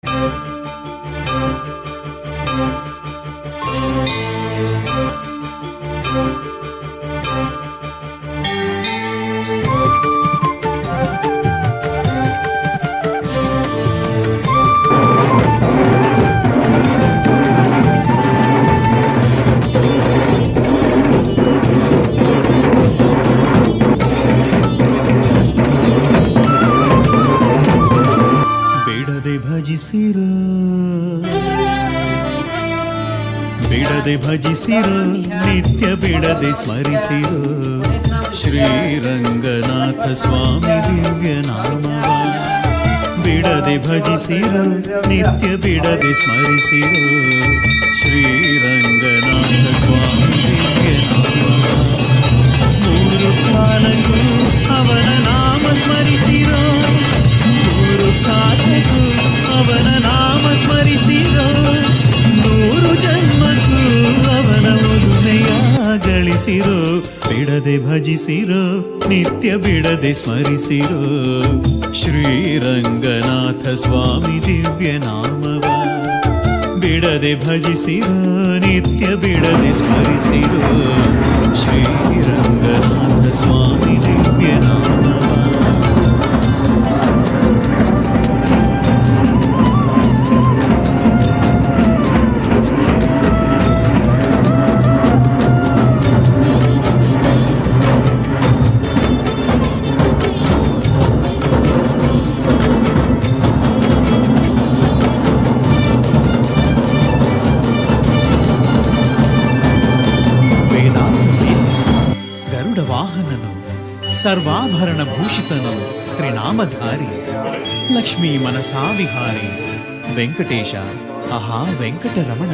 ಬಿಡದೆ ಭಜಿಸಿರು ಬಿಡದೆ ಭಜಿಸಿರು ನಿತ್ಯ ಬಿಡದೆ ಸ್ಮರಿಸಿರು ಶ್ರೀರಂಗನಾಥ ಸ್ವಾಮಿ ದಿವ್ಯ ನಾಮವ ಬಿಡದೆ ಭಜಿಸಿರು ನಿತ್ಯ ಬಿಡದೆ ಸ್ಮರಿಸಿರು ಶ್ರೀರಂಗನಾಥ ಸ್ವಾಮಿ ದಿವ್ಯ ನಾಮವ ಮೂರು ಕಾಲಕ್ಕೂ ಅವನ ನಾಮ ಸ್ಮರಿಸಿರೋ ಮೂರು ಕಾಲಕ್ಕೂ ಅವನ ನಾಮ ಸ್ಮರಿಸಿರೋ ನೂರು ಜನ್ಮಕ್ಕೂ ಅವನ ಒಲುಮೆಯ ಗಳಿಸಿರೋ ಬಿಡದೆ ಭಜಿಸಿರೋ ನಿತ್ಯ ಬಿಡದೆ ಸ್ಮರಿಸಿರೋ ಶ್ರೀರಂಗನಾಥ ಸ್ವಾಮಿ ದಿವ್ಯ ನಾಮವ ಬಿಡದೆ ಭಜಿಸಿರೋ ನಿತ್ಯ ಬಿಡದೆ ಸ್ಮರಿಸಿರೋ ಶ್ರೀರಂಗನಾಥ ಸ್ವಾಮಿ ದಿವ್ಯ ನಾಮವ ವೇದಾಂತವೇದ ಗರುಡ ವಾಹನನು ಸರ್ವಾಭರಣ ಭೂಷಿತನು ತ್ರಿನಾಮಧಾರಿ ಲಕ್ಷ್ಮೀ ಮನಸಾ ವಿಹಾರಿ ವೆಂಕಟೇಶ ಅಹಾ ವೆಂಕಟರಮಣ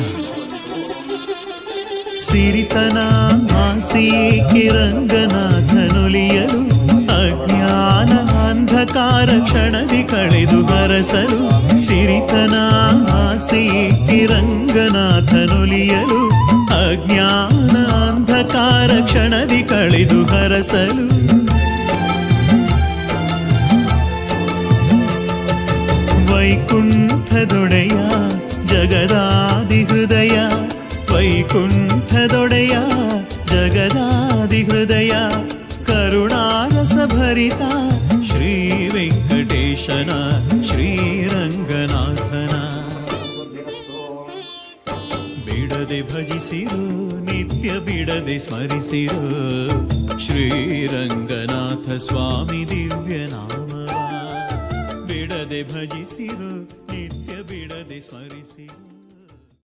ಸಿರಿತನ ಆಸೆಯೇಕೆ ರಂಗನಾಥನುಲಿಯಲು ಅಜ್ಞಾನ ಅಂಧಕಾರ ಕ್ಷಣದಿ ಕಳೆದು ಹರಸಲು ಸಿರಿತನ ಆಸೆಯೇಕೆ ರಂಗನಾಥನುಲಿಯಲು ಅಜ್ಞಾನ ಅಂಧಕಾರ ಕ್ಷಣದಿ ಕಳೆದು ಹರಸಲು ವೈಕುಂಠದೊಡೆಯ ಜಗದಾದಿ ಹೃದಯ ವೈಕುಂಠದೊಡೆಯ ಜಗದಾದಿ ಹೃದಯ ಕರುಣಾರಸ ಭರಿತ ಶ್ರೀ ವೆಂಕಟೇಶನ ಶ್ರೀರಂಗನಾಥನ ಬಿಡದೆ ಭಜಿಸಿರು ನಿತ್ಯ ಬಿಡದೆ ಸ್ಮರಿಸಿರು ಶ್ರೀರಂಗನಾಥ ಸ್ವಾಮಿ ದಿವ್ಯ ನಾಮವ ಬಿಡದೆ ಭಜಿಸಿರು ನಿತ್ಯ ಬಿಡದೆ ಸ್ಮರಿಸಿರು